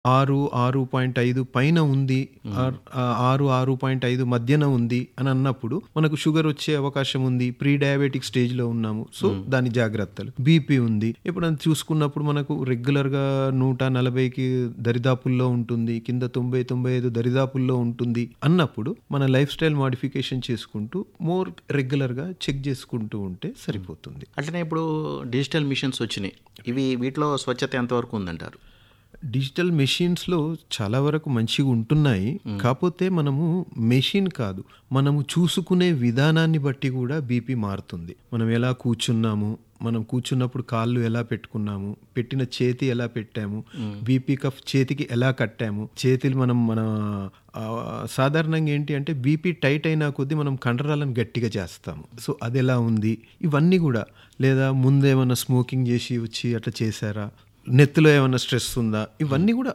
ఆరు ఆరు పాయింట్ ఐదు పైన ఉంది ఆర్- ఆ, ఆరు ఆరు పాయింట్ ఐదు మధ్యన ఉంది అని అన్నప్పుడు మనకు షుగర్ వచ్చే అవకాశం ఉంది ప్రీ డయాబెటిక్ స్టేజ్ లో ఉన్నాము సో దాని జాగ్రత్తలు బీపీ ఉంది ఎప్పుడైనా చూసుకున్నప్పుడు మనకు రెగ్యులర్ గా నూట నలభైకి దరిదాపుల్లో ఉంటుంది కింద తొంభై తొంభై ఐదు దరిదాపుల్లో ఉంటుంది అన్నప్పుడు మన లైఫ్ స్టైల్ మాడిఫికేషన్ చేసుకుంటూ మోర్ రెగ్యులర్ గా చెక్ చేసుకుంటూ ఉంటే సరిపోతుంది అట్లనే ఇప్పుడు డిజిటల్ మిషన్స్ వచ్చినాయి ఇవి వీటిలో స్వచ్ఛత ఎంతవరకు ఉందంటారు డిజిటల్ మెషిన్స్లో చాలా వరకు మంచిగా ఉంటున్నాయి కాకపోతే మనము మెషిన్ కాదు మనము చూసుకునే విధానాన్ని బట్టి కూడా బీపీ మారుతుంది మనం ఎలా కూర్చున్నాము మనం కూర్చున్నప్పుడు కాళ్ళు ఎలా పెట్టుకున్నాము పెట్టిన చేతి ఎలా పెట్టాము బీపీ కఫ్ చేతికి ఎలా కట్టాము చేతులు మనం మన ఆ, సాధారణంగా ఏంటి అంటే బీపీ టైట్ అయినా కొద్దీ మనం కండరాలను గట్టిగా చేస్తాము సో అది ఎలా ఉంది ఇవన్నీ కూడా లేదా ముందేమన్నా స్మోకింగ్ చేసి వచ్చి అట్లా చేశారా నెత్తిలో ఏమైనా స్ట్రెస్ ఉందా ఇవన్నీ కూడా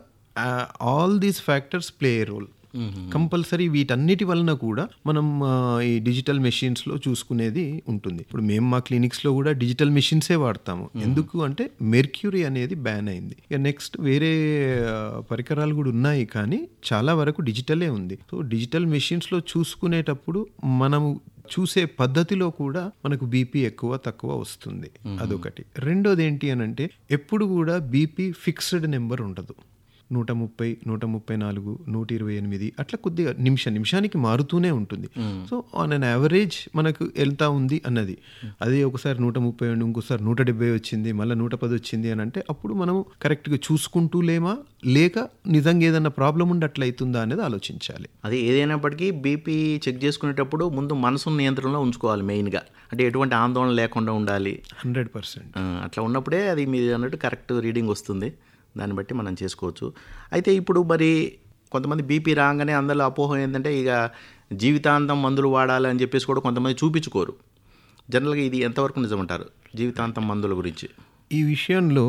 all these factors play a role compulsory వీటన్నిటి వలన కూడా మనం ఆ, ఈ డిజిటల్ మెషిన్స్లో చూసుకునేది ఉంటుంది ఇప్పుడు మేము మా క్లినిక్స్లో కూడా డిజిటల్ మెషిన్సే వాడతాము ఎందుకు అంటే మెర్క్యూరీ అనేది బ్యాన్ అయింది ఇక నెక్స్ట్ వేరే ఆ, పరికరాలు కూడా ఉన్నాయి కానీ చాలా వరకు డిజిటలే ఉంది సో డిజిటల్ మెషిన్స్లో చూసుకునేటప్పుడు మనము చూసే పద్ధతిలో కూడా మనకు బీపీ ఎక్కువ తక్కువ వస్తుంది అదొకటి రెండోది ఏంటి అని అంటే ఎప్పుడు కూడా బీపీ ఫిక్స్డ్ నెంబర్ ఉండదు నూట ముప్పై నూట ముప్పై నాలుగు నూట ఇరవై ఎనిమిది అట్లా కొద్దిగా నిమిష నిమిషానికి మారుతూనే ఉంటుంది సో ఆన్ అన్ యావరేజ్ మనకు ఎంత ఉంది అన్నది అదే ఒకసారి నూట ముప్పై ఉండి ఇంకోసారి నూట డెబ్బై వచ్చింది మళ్ళీ నూట పది వచ్చింది అని అంటే అప్పుడు మనము కరెక్ట్గా చూసుకుంటూ లేమా లేక నిజంగా ఏదన్నా ప్రాబ్లం ఉండి అట్లా అవుతుందా అనేది ఆలోచించాలి అది ఏదైనప్పటికీ బీపీ చెక్ చేసుకునేటప్పుడు ముందు మనసును నియంత్రణలో ఉంచుకోవాలి మెయిన్గా అంటే ఎటువంటి ఆందోళన లేకుండా ఉండాలి హండ్రెడ్ పర్సెంట్ ఆ, అట్లా ఉన్నప్పుడే అది మీరు అన్నట్టు కరెక్ట్ రీడింగ్ వస్తుంది దాన్ని బట్టి మనం చేసుకోవచ్చు అయితే ఇప్పుడు మరి కొంతమంది బీపీ రాగానే అందరిలో అపోహ ఏంటంటే ఇక జీవితాంతం మందులు వాడాలి అని చెప్పేసి కూడా కొంతమంది చూపించుకోరు జనరల్గా ఇది ఎంతవరకు నిజమంటారు జీవితాంతం మందుల గురించి ఈ విషయంలో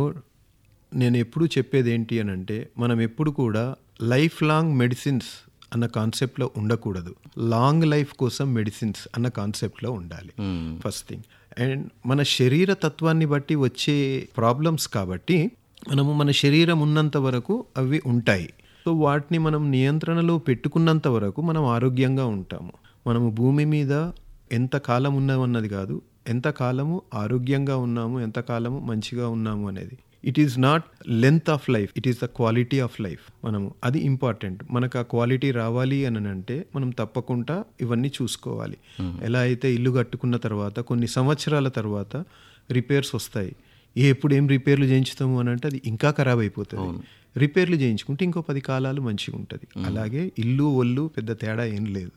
నేను ఎప్పుడు చెప్పేది ఏంటి అని అంటే మనం ఎప్పుడు కూడా లైఫ్ లాంగ్ మెడిసిన్స్ అన్న కాన్సెప్ట్లో ఉండకూడదు లాంగ్ లైఫ్ కోసం మెడిసిన్స్ అన్న కాన్సెప్ట్లో ఉండాలి ఫస్ట్ థింగ్ అండ్ మన శరీర తత్వాన్ని బట్టి వచ్చే ప్రాబ్లమ్స్ కాబట్టి మనము మన శరీరం ఉన్నంత వరకు అవి ఉంటాయి సో వాటిని మనం నియంత్రణలో పెట్టుకున్నంత వరకు మనం ఆరోగ్యంగా ఉంటాము మనము భూమి మీద ఎంత కాలం ఉన్నామన్నది కాదు ఎంత కాలము ఆరోగ్యంగా ఉన్నాము ఎంత కాలము మంచిగా ఉన్నాము అనేది it is not length of life it is the quality of life మనము అది ఇంపార్టెంట్ మనకు ఆ క్వాలిటీ రావాలి అని అంటే మనం తప్పకుండా ఇవన్నీ చూసుకోవాలి ఎలా అయితే ఇల్లు కట్టుకున్న తర్వాత కొన్ని సంవత్సరాల తర్వాత రిపేర్స్ వస్తాయి ఏ ఎప్పుడు ఏం రిపేర్లు చేయించుతాము అని అంటే అది ఇంకా ఖరాబ్ అయిపోతుంది రిపేర్లు చేయించుకుంటే ఇంకో పది కాలాలు మంచిగా ఉంటుంది అలాగే ఇల్లు ఒళ్ళు పెద్ద తేడా ఏం లేదు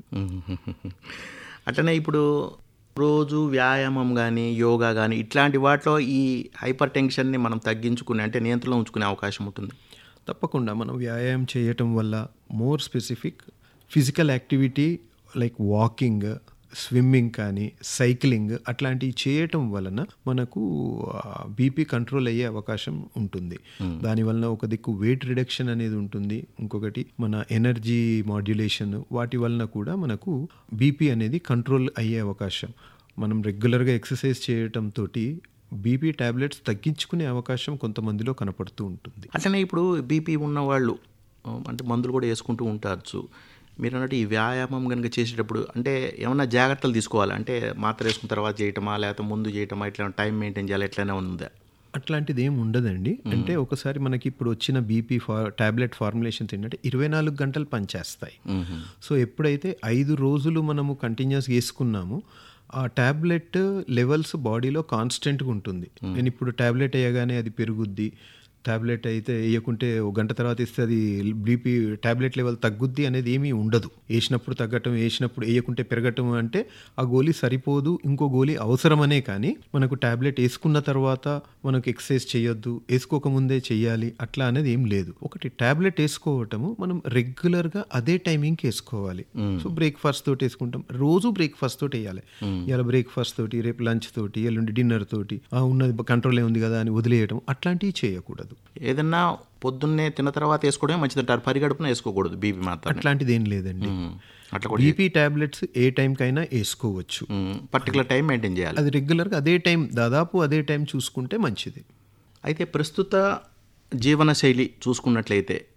అట్లనే ఇప్పుడు రోజు వ్యాయామం కానీ యోగా కానీ ఇట్లాంటి వాటిలో ఈ హైపర్ టెన్షన్ని మనం తగ్గించుకునే అంటే నియంత్రణలో ఉంచుకునే అవకాశం ఉంటుంది తప్పకుండా మనం వ్యాయామం చేయటం వల్ల more specific physical activity like walking swimming కానీ సైక్లింగ్ అట్లాంటివి చేయటం వలన మనకు బీపీ కంట్రోల్ అయ్యే అవకాశం ఉంటుంది దాని వలన ఒక దిక్కు వెయిట్ రిడక్షన్ అనేది ఉంటుంది ఇంకొకటి మన ఎనర్జీ మాడ్యులేషన్ వాటి వలన కూడా మనకు బీపీ అనేది కంట్రోల్ అయ్యే అవకాశం మనం రెగ్యులర్గా ఎక్సర్సైజ్ చేయటంతో బీపీ టాబ్లెట్స్ తగ్గించుకునే అవకాశం కొంతమందిలో కనపడుతూ ఉంటుంది అట్లనే ఇప్పుడు బీపీ ఉన్న వాళ్ళు ఆ, అంటే మందులు కూడా వేసుకుంటూ ఉంటారు మీరు అన్నట్టు ఈ వ్యాయామం కనుక చేసేటప్పుడు అంటే ఏమన్నా జాగ్రత్తలు తీసుకోవాలి అంటే మాత్ర వేసుకున్న తర్వాత చేయటమా లేకపోతే ముందు చేయటమా ఇట్లా టైం మెయింటైన్ చేయాలి ఎట్లయినా ఉందా అట్లాంటిది ఏం ఉండదండి అంటే ఒకసారి మనకి ఇప్పుడు వచ్చిన బీపీ ఫా టాబ్లెట్ ఫార్ములేషన్స్ ఏంటంటే ఇరవై నాలుగు గంటలు పనిచేస్తాయి సో ఎప్పుడైతే ఐదు రోజులు మనము కంటిన్యూస్ వేసుకున్నామో ఆ టాబ్లెట్ లెవెల్స్ బాడీలో కాన్స్టెంట్గా ఉంటుంది నేను ఇప్పుడు టాబ్లెట్ వేయగానే అది పెరుగుద్ది టాబ్లెట్ అయితే వేయకుంటే ఒక గంట తర్వాత ఇస్తే అది బీపీ టాబ్లెట్ లెవెల్ తగ్గుద్ది అనేది ఏమీ ఉండదు వేసినప్పుడు తగ్గటం వేసినప్పుడు వేయకుంటే పెరగటం అంటే ఆ గోళీ సరిపోదు ఇంకో గోళీ అవసరమనే కానీ మనకు టాబ్లెట్ వేసుకున్న తర్వాత మనకు ఎక్సర్సైజ్ చేయొద్దు వేసుకోకముందే చెయ్యాలి అట్లా అనేది ఏం లేదు ఒకటి టాబ్లెట్ వేసుకోవటము మనం రెగ్యులర్గా అదే టైమింగ్కి వేసుకోవాలి సో బ్రేక్ఫాస్ట్ తోటి వేసుకుంటాం రోజు బ్రేక్ఫాస్ట్ తోటి వేయాలి ఇలా బ్రేక్ఫాస్ట్ తోటి రేపు లంచ్ తోటి ఎల్లుండి డిన్నర్ తోటి ఆ ఉన్నది కంట్రోల్ ఉంది కదా అని వదిలేయటం అట్లాంటివి చేయకూడదు ఏదన్నా పొద్దున్నే తిన్న తర్వాత వేసుకోవడమే మంచిది అంటారు పరిగడుపున వేసుకోకూడదు బీపీ మాత్రం అట్లాంటిది ఏం లేదండి అట్లా కూడా బీపీ టాబ్లెట్స్ ఏ టైంకైనా వేసుకోవచ్చు పర్టికులర్ టైం మెయింటైన్ చేయాలి అది రెగ్యులర్గా అదే టైం దాదాపు అదే టైం చూసుకుంటే మంచిది అయితే ప్రస్తుత జీవనశైలి చూసుకున్నట్లయితే